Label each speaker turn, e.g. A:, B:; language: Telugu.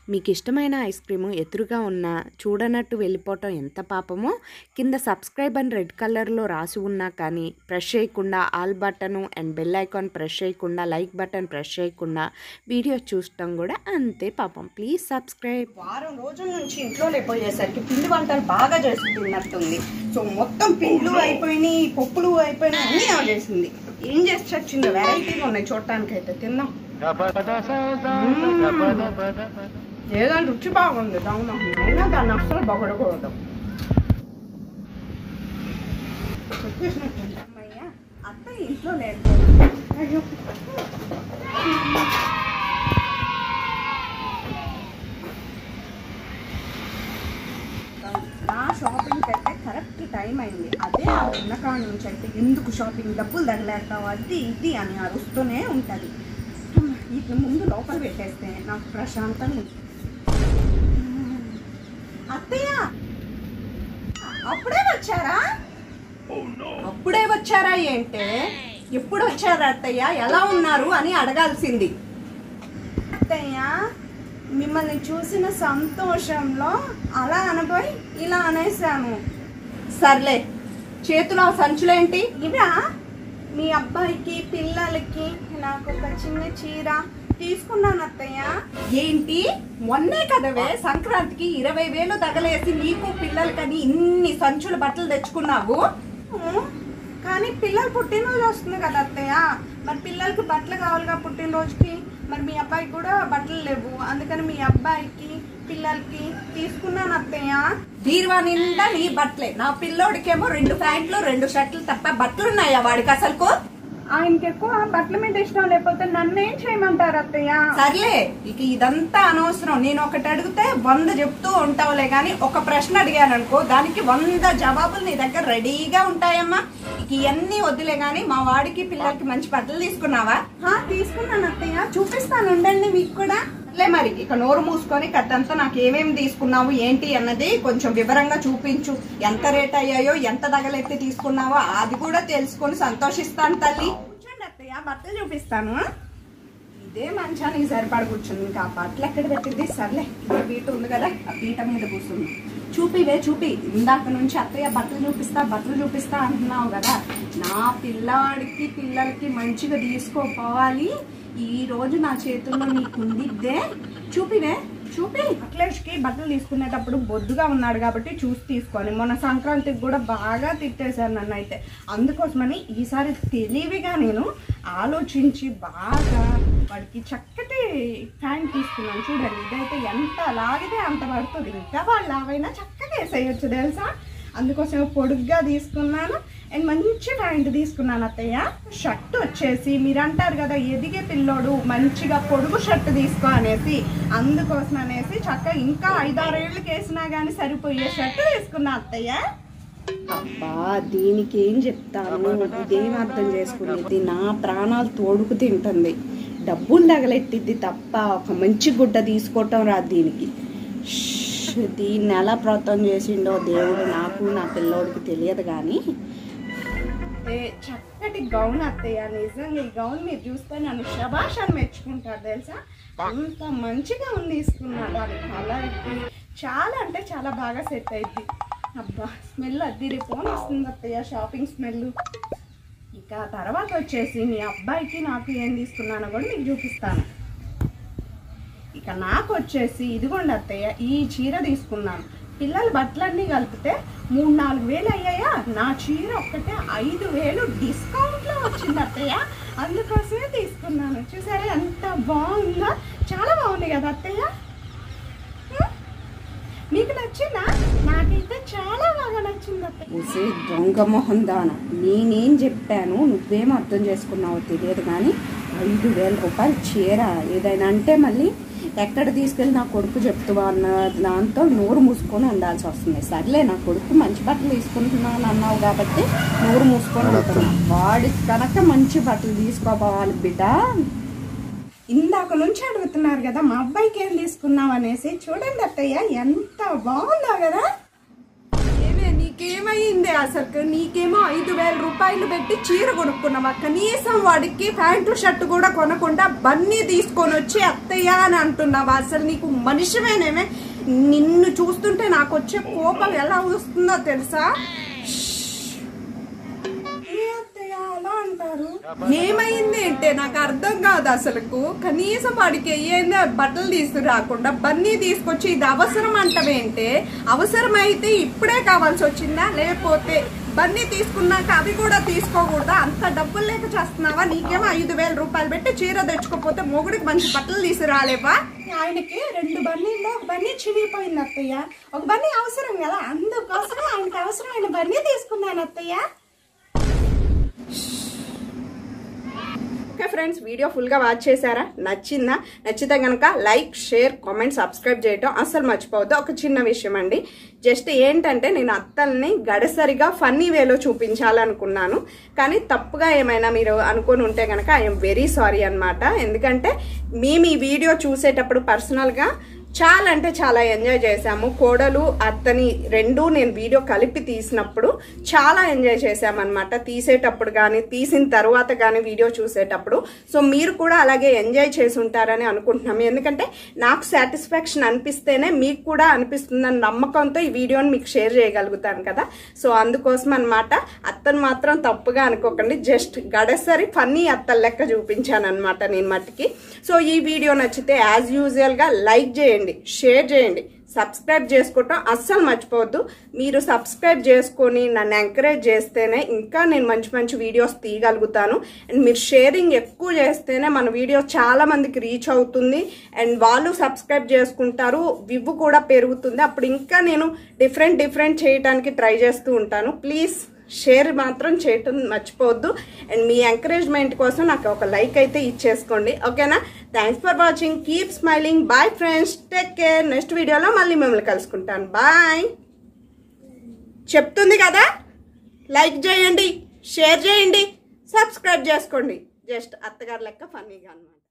A: మీకు ఇష్టమైన ఐస్ క్రీము ఎదురుగా ఉన్న చూడనట్టు వెళ్ళిపోవటం ఎంత పాపమో కింద సబ్స్క్రైబ్ అని రెడ్ కలర్లో రాసి ఉన్నా కానీ ప్రెస్ చేయకుండా all button and bell icon press చేయకుండా లైక్ బటన్ ప్రెస్ చేయకుండా వీడియో చూడటం కూడా అంతే పాపం ప్లీజ్ సబ్స్క్రైబ్
B: వారం రోజుల నుంచి ఇంట్లో లేకపోయేసరికి పిండి వంటలు బాగా చేసి తిన్నట్టుంది సో మొత్తం పిండ్లు అయిపోయినాయి పప్పులు అయిపోయినాయి అన్నీ ఆమె చేసింది ఏం చేసి చచ్చిందో వెరైటీగా ఉన్నాయి చూడటానికి అయితే తిందాం ఏదో రుచి బాగుంది దమ్మ అయినా దాన్ని అస్సలు బొగడకూడదు చెప్పేసినట్టుంది. అమ్మయ్య, అత్త ఇంట్లో లేదు అయ్యో నా షాపింగ్ అయితే కరెక్ట్ టైం అయింది అదే ఆ ఉన్నకాడ నుంచి అయితే ఎందుకు షాపింగ్ డబ్బులు తగలేస్తావు అది ఇది అని అరుస్తూనే ఉంటుంది వీటిని ముందు లోపల పెట్టేస్తే నాకు ప్రశాంతంగా ఉంటుంది అత్తయ్య అప్పుడే వచ్చారా అప్పుడే వచ్చారా ఏంటే ఎప్పుడు వచ్చారా అత్తయ్య ఎలా ఉన్నారు అని అడగాల్సింది అత్తయ్య మిమ్మల్ని చూసిన సంతోషంలో అలా అనబోయి ఇలా అనేసాను సర్లే చేతిలో ఆ సంచులేంటి ఇవా మీ అబ్బాయికి పిల్లలకి నాకు ఒక చిన్న చీర తీసుకున్నాను అత్తయ్య ఏంటి మొన్నే కదవే సంక్రాంతికి ఇరవై వేలు తగలేసి నీకు పిల్లలకని ఇన్ని సంచుల బట్టలు తెచ్చుకున్నావు ఊ, కానీ పిల్లలు పుట్టినరోజు వస్తుంది కదా అత్తయ్య మరి పిల్లలకి బట్టలు కావాలిగా పుట్టినరోజుకి మరి మీ అబ్బాయికి కూడా బట్టలు లేవు అందుకని మీ అబ్బాయికి పిల్లలకి తీసుకున్నాను అత్తయ్య బీరువా నిండా నీ బట్టలే నా పిల్లోడికేమో రెండు ప్యాంట్లు రెండు షర్ట్లు తప్ప బట్టలు ఉన్నాయా వాడికి అసలుకు
C: ఆయనకి ఎక్కువ బట్టల మీద ఇష్టం లేకపోతే నన్ను ఏం చేయమంటారు అత్తయ్య
B: సర్లే ఇక ఇదంతా అనవసరం నేను ఒకటి అడిగితే వంద చెప్తూ ఉంటావులే గాని ఒక ప్రశ్న అడిగాను అనుకో దానికి వంద జవాబులు నీ దగ్గర రెడీగా ఉంటాయమ్మా ఇక ఇవన్నీ వద్దులే గాని మా వాడికి పిల్లలకి మంచి బట్టలు తీసుకున్నావా
C: హా, తీసుకున్నాను అత్తయ్య చూపిస్తాను ఉండండి మీకు కూడా
B: లే మరి ఇక నోరు మూసుకొని కథంతా నాకు ఏమేమి తీసుకున్నావు ఏంటి అన్నది కొంచెం వివరంగా చూపించు ఎంత రేట్ అయ్యాయో ఎంత తగలెత్తి తీసుకున్నావో అది కూడా తెలుసుకొని సంతోషిస్తాను తల్లి
C: కూర్చోండి అత్తయ్య బట్టలు చూపిస్తాను
B: ఇదే మంచానికి సరిపడ కూర్చుంది ఇంకా ఆ బట్టలు ఎక్కడ పెట్టింది సర్లే ఇదే పీట ఉంది కదా ఆ పీట మీద కూర్చుంది చూపివే చూపి ఇందాక నుంచి అత్తయ్య బట్టలు చూపిస్తా బట్టలు చూపిస్తా అంటున్నావు కదా నా పిల్లవాడికి పిల్లలకి మంచిగా తీసుకోపోవాలి ఈ రోజు నా చేతుల్లో నీకు ఉండిద్దే చూపివే చూపి
C: అఖిలేష్కి బట్టలు తీసుకునేటప్పుడు బొద్దుగా ఉన్నాడు కాబట్టి చూసి తీసుకొని మొన్న సంక్రాంతికి కూడా బాగా తిట్టేశారు నన్ను అయితే అందుకోసమని ఈసారి తెలివిగా నేను ఆలోచించి బాగా వాడికి చక్కటి ప్యాంట్ తీసుకున్నాను చూడండి ఇదైతే ఎంత లాగితే అంత పడుతుంది ఇంకా వాళ్ళు లావైనా చక్కగా వేసేయచ్చు తెలుసా అందుకోసం పొడుగ్గా తీసుకున్నాను అండ్ మంచి ప్యాంట్ తీసుకున్నాను అత్తయ్య షర్ట్ వచ్చేసి మీరు అంటారు కదా ఎదిగే పిల్లోడు మంచిగా పొడుగు షర్ట్ తీసుకో అనేసి అందుకోసం అనేసి చక్కగా ఇంకా ఐదారేళ్ళకి వేసినా కానీ సరిపోయే షర్ట్ తీసుకున్నా అత్తయ్య
B: అబ్బా దీనికి ఏం చెప్తాను ఇదేం అర్థం చేసుకునేది నా ప్రాణాలు తోడుకు తింటుంది డబ్బులు తగలెట్టిద్ది తప్ప ఒక మంచి గుడ్డ తీసుకోవటం రాదు దీనికి ష్, దీన్ని ఎలా ప్రోత్సాహం చేసిండో దేవుడు నాకు నా పిల్లోడికి తెలియదు కానీ
C: ఏ, చక్కటి గౌన్ అత్తయ్య నిజంగా ఈ గౌన్ మీరు చూస్తే నన్ను శబాష్ అని మెచ్చుకుంటారు తెలుసా అంత మంచిగా ఉంది తీసుకున్నాను దాని కలర్కి చాలా అంటే చాలా బాగా సెట్ అయింది అబ్బా స్మెల్ అద్దిరి ఫోన్ వస్తుంది అత్తయ్య షాపింగ్ స్మెల్ ఇక తర్వాత వచ్చేసి మీ అబ్బాయికి నాకు ఏం తీసుకున్నానో కూడా మీకు చూపిస్తాను ఇక నాకు వచ్చేసి ఇదిగోండి అత్తయ్య ఈ చీర తీసుకున్నాను పిల్లల బట్టలన్నీ కలిపితే మూడు నాలుగు వేలు అయ్యాయా నా చీర ఒక్కటే ఐదు వేలు డిస్కౌంట్లో వచ్చింది అత్తయ్య అందుకోసమే తీసుకున్నాను చూసారా ఎంత బాగుందో చాలా బాగుంది కదా అత్తయ్య హ్మ్? మీకు నచ్చిందా నాకైతే చాలా బాగా నచ్చింది అత్తయ్య
B: ఊసే దొంగ మొహం దాన నేనేం చెప్పాను నువ్వేం అర్థం చేసుకున్నావో తెలియదు కానీ ఐదు వేల రూపాయలు చీర ఏదైనా అంటే మళ్ళీ ఎక్కడ తీసుకెళ్ళి నా కొడుకు చెప్తావా అన్న దాంతో నోరు మూసుకొని ఉండాల్సి వస్తుంది సర్లే నా కొడుకు మంచి బట్టలు తీసుకుంటున్నాను అన్నావు కాబట్టి నోరు మూసుకొని ఉంటున్నా వాడి కనుక మంచి బట్టలు తీసుకోపోవాలి బిడ్డ
C: ఇందాక నుంచి అడుగుతున్నారు కదా మా అబ్బాయికి ఏం తీసుకున్నావు అనేసి చూడండి అత్తయ్య ఎంత బాగుందో కదా
B: ఏమే నీకే ఏమైంది అసలు నీకేమో ఐదు వేల రూపాయలు పెట్టి చీర కొనుక్కున్నావా కనీసం వాడికి ప్యాంటు షర్ట్ కూడా కొనకుండా బన్నీ తీసుకొని వచ్చి అత్తయ్య అని అంటున్నావా అసలు నీకు మనిషివేనేమే నిన్ను చూస్తుంటే నాకు వచ్చే కోపం ఎలా వస్తుందో తెలుసా
C: ఏ అత్తయ్య అలా అంటారు
B: ఏమైంది అంటే నాకు అర్థం కాదు అసలుకు కనీసం వాడికి ఏందో బట్టలు తీసుకురాకుండా బన్నీ తీసుకొచ్చి ఇది అవసరం అంటవేంటే అవసరమైతే ఇప్పుడే కావాల్సి వచ్చిందా లేకపోతే బన్నీ తీసుకున్నాక అవి కూడా తీసుకోకూడదా అంత డబ్బులు లేక చేస్తున్నావా నీకేమో ఐదు వేల రూపాయలు పెట్టి చీర తెచ్చుకోపోతే మొగుడికి మంచి బట్టలు తీసుకురాలేవా
C: ఆయనకి రెండు బన్నీల్లో ఒక బన్నీ చినిగిపోయింది అత్తయ్య ఒక బన్నీ అవసరం కదా అందుకోసం ఆయనకి అవసరమైన బన్నీ తీసుకున్నాను అత్తయ్య
B: ఓకే ఫ్రెండ్స్ వీడియో ఫుల్గా వాచ్ చేశారా నచ్చిందా నచ్చితే కనుక లైక్ షేర్ కామెంట్ సబ్స్క్రైబ్ చేయటం అస్సలు మర్చిపోవద్దు ఒక చిన్న విషయం అండి జస్ట్ ఏంటంటే నేను అత్తల్ని గడసరిగా ఫన్నీ వేలో చూపించాలనుకున్నాను కానీ తప్పుగా ఏమైనా మీరు అనుకొని ఉంటే కనుక ఐఎమ్ వెరీ సారీ అనమాట ఎందుకంటే మేము ఈ వీడియో చూసేటప్పుడు పర్సనల్గా చాలా అంటే చాలా ఎంజాయ్ చేశాము కోడలు అత్తని రెండు నేను వీడియో కలిపి తీసినప్పుడు చాలా ఎంజాయ్ చేశామన్నమాట తీసేటప్పుడు కానీ తీసిన తర్వాత కానీ వీడియో చూసేటప్పుడు సో మీరు కూడా అలాగే ఎంజాయ్ చేసి ఉంటారని అనుకుంటున్నాము ఎందుకంటే నాకు సాటిస్ఫాక్షన్ అనిపిస్తేనే మీకు కూడా అనిపిస్తుందని నమ్మకంతో ఈ వీడియోని మీకు షేర్ చేయగలుగుతాను కదా సో అందుకోసం అనమాట అత్తను మాత్రం తప్పుగా అనుకోకండి జస్ట్ గడసరి ఫన్నీ అత్తల లెక్క చూపించాను అనమాట నేను మట్టికి సో ఈ వీడియో నచ్చితే యాజ్ యూజువల్గా లైక్ చేయండి షేర్ చేయండి సబ్స్క్రైబ్ చేసుకోవటం అస్సలు మర్చిపోవద్దు మీరు సబ్స్క్రైబ్ చేసుకొని నన్ను ఎంకరేజ్ చేస్తేనే ఇంకా నేను మంచి మంచి వీడియోస్ తీయగలుగుతాను అండ్ మీరు షేరింగ్ ఎక్కువ చేస్తేనే మన వీడియో చాలా మందికి రీచ్ అవుతుంది అండ్ వాళ్ళు సబ్స్క్రైబ్ చేసుకుంటారు వివ్ కూడా పెరుగుతుంది అప్పుడు ఇంకా నేను డిఫరెంట్ డిఫరెంట్ చేయడానికి ట్రై చేస్తూ ఉంటాను ప్లీజ్ షేర్ మాత్రం చేయటం మర్చిపోవద్దు అండ్ మీ ఎంకరేజ్మెంట్ కోసం నాకు ఒక లైక్ అయితే ఇచ్చేసుకోండి ఓకేనా thanks for watching keep smiling bye friends take care next వీడియోలో మళ్ళీ మిమ్మల్ని కలుసుకుంటాను బాయ్ చెప్తుంది కదా లైక్ చేయండి షేర్ చేయండి సబ్స్క్రైబ్ చేసుకోండి జస్ట్ అత్తగారు లెక్క ఫన్నీగా అనమాట